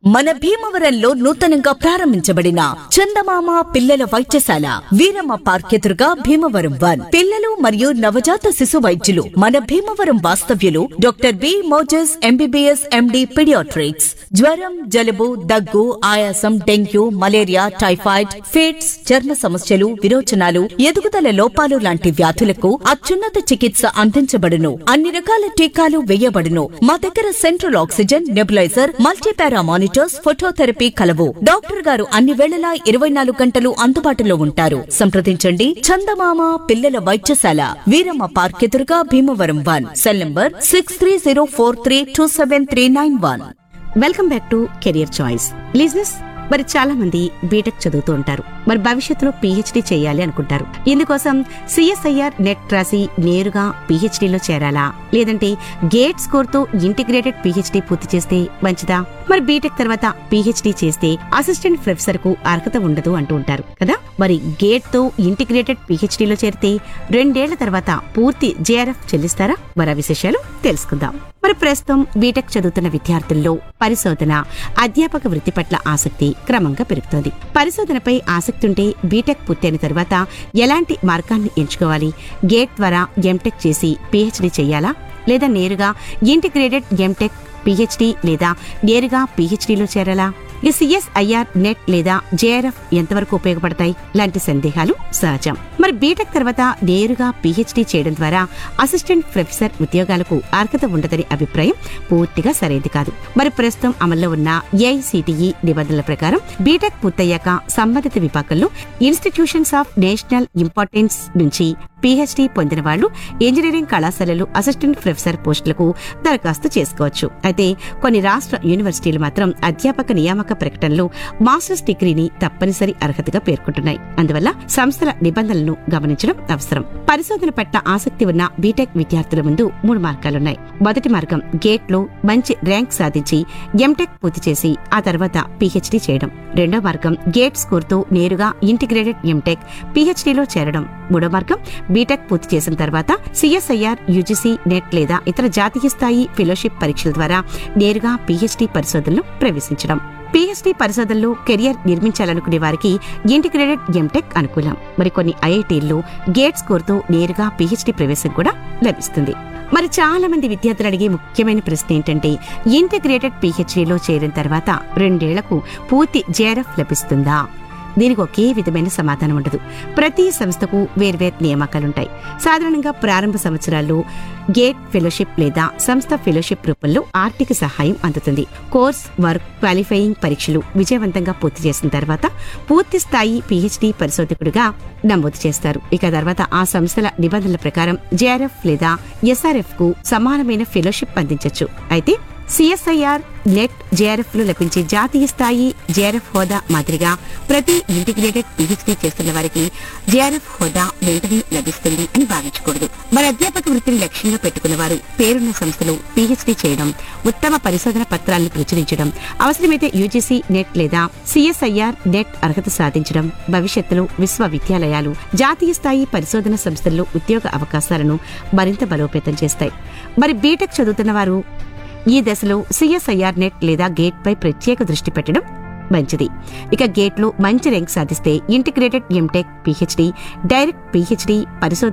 మన భీమవరంలో నూతనంగా ప్రారంభించబడిన చందమామ పిల్లల వైద్యశాల వీరమ్మ పార్క్ ఎదురుగా భీమవరం వన్ పిల్లలు మరియు నవజాత శిశు వైద్యులు మన భీమవరం వాస్తవ్యులు doctor B Moses MBBS MD paediatrics జ్వరం జలుబు దగ్గు ఆయాసం డెంగ్యూ మలేరియా టైఫాయిడ్ ఫిట్స్ చర్మ సమస్యలు విరోచనాలు ఎదుగుదల లోపాలు లాంటి వ్యాధులకు అత్యున్నత చికిత్స అందించబడును అన్ని రకాల టీకాలు వేయబడును మా దగ్గర central oxygen nebuliser multipara monitors phototherapy కలవు డాక్టర్ గారు అన్ని వేళలా ఇరవై నాలుగు గంటలు అందుబాటులో ఉంటారు సంప్రదించండి చందమామ పిల్లల వైద్యశాల వీరమ్మ పార్క్ ఎదురుగా Bhimavaram one cell number six three zero four three two seven three nine one welcome back to career choice listeners మరి చాలా మంది బీటెక్ చదువుతూ ఉంటారు మరి భవిష్యత్తులో పీహెచ్డీ చేయాలి అనుకుంటారు ఇందుకోసం సిఎస్ఐఆర్ నెట్ రాసి నేరుగా పీహెచ్డీలో చేరాలా లేదంటే గేట్ స్కోర్ తో ఇంటిగ్రేటెడ్ పీహెచ్డీ పూర్తి చేస్తే మంచిదా మరి బీటెక్ తర్వాత పీహెచ్డీ చేస్తే అసిస్టెంట్ ప్రొఫెసర్ కు అర్హత ఉండదు అంటూ ఉంటారు కదా మరి గేట్ తో ఇంటిగ్రేటెడ్ పీహెచ్డీలో చేరితే రెండేళ్ల తర్వాత పూర్తి జేఆర్ఎఫ్ చెల్లిస్తారా మరి ఆ విశేషాలు తెలుసుకుందాం మరి ప్రస్తుతం బీటెక్ చదువుతున్న విద్యార్థుల్లో పరిశోధన అధ్యాపక వృత్తి పట్ల ఆసక్తి క్రమంగా పెరుగుతోంది పరిశోధనపై ఆసక్తి ఉంటే బీటెక్ పూర్తయిన తర్వాత ఎలాంటి మార్గాన్ని ఎంచుకోవాలి గేట్ ద్వారా ఎంటెక్ చేసి పీహెచ్డీ చేయాలా లేదా నేరుగా ఇంటిగ్రేటెడ్ ఎంటెక్ పీహెచ్డీ లేదా నేరుగా పీహెచ్డీలో చేరాలా ఈ సిఎస్ఐఆర్ నెట్ లేదా జేఆర్ఎఫ్ ఎంతవరకు ఉపయోగపడతాయి లాంటి సందేహాలు సహజం మరి బీటెక్ తర్వాత నేరుగా పీహెచ్డీ చేయడం ద్వారా అసిస్టెంట్ ప్రొఫెసర్ ఉద్యోగాలకు అర్హత ఉండదని అభిప్రాయం పూర్తిగా సరైనది కాదు మరి ప్రస్తుతం అమల్లో ఉన్న ఏఐసిటిఈ నిబంధనల ప్రకారం బీటెక్ పూర్తయ్యాక సంబంధిత విభాగంలో ఇన్స్టిట్యూషన్స్ ఆఫ్ నేషనల్ ఇంపార్టెన్స్ నుంచి పీహెచ్డీ పొందిన వాళ్ళు ఇంజనీరింగ్ కళాశాలలు అసిస్టెంట్ ప్రొఫెసర్ పోస్టులకు దరఖాస్తు చేసుకోవచ్చు అయితే కొన్ని రాష్ట్ర యూనివర్సిటీలు మాత్రం అధ్యాపక నియామక ప్రకటనలో మాస్టర్స్ డిగ్రీని తప్పనిసరి అర్హతగా పేర్కొంటున్నాయి అందువల్ల సంస్థల నిబంధనలను గమనించడం అవసరం పరిశోధన పట్ల ఆసక్తి ఉన్న బీటెక్ విద్యార్థుల ముందు మూడు మార్గాలున్నాయి మొదటి మార్గం గేట్ లో మంచి ర్యాంక్ సాధించి ఎంటెక్ పూర్తి చేసి ఆ తర్వాత పీహెచ్డీ చేయడం రెండో మార్గం గేట్ స్కోర్ తో నేరుగా ఇంటిగ్రేటెడ్ ఎంటెక్ పీహెచ్డీలో చేరడం మూడో మార్గం బీటెక్ పూర్తి చేసిన తర్వాత సిఎస్ఐఆర్ యూజీసీ నెట్ లేదా ఇతర జాతీయ స్థాయి ఫెలోషిప్ పరీక్షల ద్వారా నేరుగా పీహెచ్డీ పరిశోధనలో ప్రవేశించడం పీహెచ్డీ పరిశోధనలో కెరియర్ నిర్మించాలనుకునే వారికి ఇంటిగ్రేటెడ్ ఎంటెక్ అనుకూలం మరికొన్ని ఐఐటీల్లో గేట్ స్కోర్ తో నేరుగా పీహెచ్డీ ప్రవేశం కూడా లభిస్తుంది మరి చాలా మంది విద్యార్థులు అడిగే ముఖ్యమైన ప్రశ్న ఏంటంటే ఇంటిగ్రేటెడ్ పీహెచ్డీలో చేరిన తర్వాత రెండేళ్లకు పూర్తి జేఆర్ఎఫ్ లభిస్తుందా దీనికి ఒకే విధమైన సమాధానం ఉండదు ప్రతి సంస్థకు వేర్వేరు నియామకాలుంటాయి సాధారణంగా ప్రారంభ సంవత్సరాల్లో గేట్ ఫెలోషిప్ లేదా సంస్థ ఫెలోషిప్ రూపంలో ఆర్థిక సహాయం అందుతుంది కోర్స్ వర్క్ క్వాలిఫైయింగ్ పరీక్షలు విజయవంతంగా పూర్తి చేసిన తర్వాత పూర్తి స్థాయి పీహెచ్డీ పరిశోధకుడిగా నమోదు చేస్తారు ఇక తర్వాత ఆ సంస్థల నిబంధనల ప్రకారం జేఆర్ఎఫ్ లేదా ఎస్ఆర్ఎఫ్ కు సమానమైన ఫెలోషిప్ అందించవచ్చు అయితే సిఎస్ఐఆర్ నెట్ జేఆర్ఎఫ్ లో లభించే జాతీయ స్థాయి జేఆర్ఎఫ్ హోదా మాదిరిగా ప్రతి ఇంటిగ్రేటెడ్ పీహెచ్డీ చేస్తున్న వారికి జేఆర్ఎఫ్ హోదా వెంటనే లభిస్తుంది అని భావించకూడదు మరి అధ్యాపక వృత్తిని లక్ష్యంగా పెట్టుకున్న వారు పేరున్న సంస్థలో పీహెచ్డీ చేయడం ఉత్తమ పరిశోధన పత్రాలను ప్రచురించడం అవసరమైతే యూజీసీ నెట్ లేదా సిఎస్ఐఆర్ నెట్ అర్హత సాధించడం భవిష్యత్తులో విశ్వవిద్యాలయాలు జాతీయ స్థాయి పరిశోధన సంస్థల్లో ఉద్యోగ అవకాశాలను మరింత బలోపేతం చేస్తాయి మరి బీటెక్ చదువుతున్న వారు ఈ దశలో సిఎస్ఐఆర్ నెట్ లేదా గేట్ పై ప్రత్యేక దృష్టి పెట్టడం మంచిది ఇక గేట్ లో మంచి ర్యాంక్ సాధిస్తే integrated MTech PhD direct PhD పరిశోధన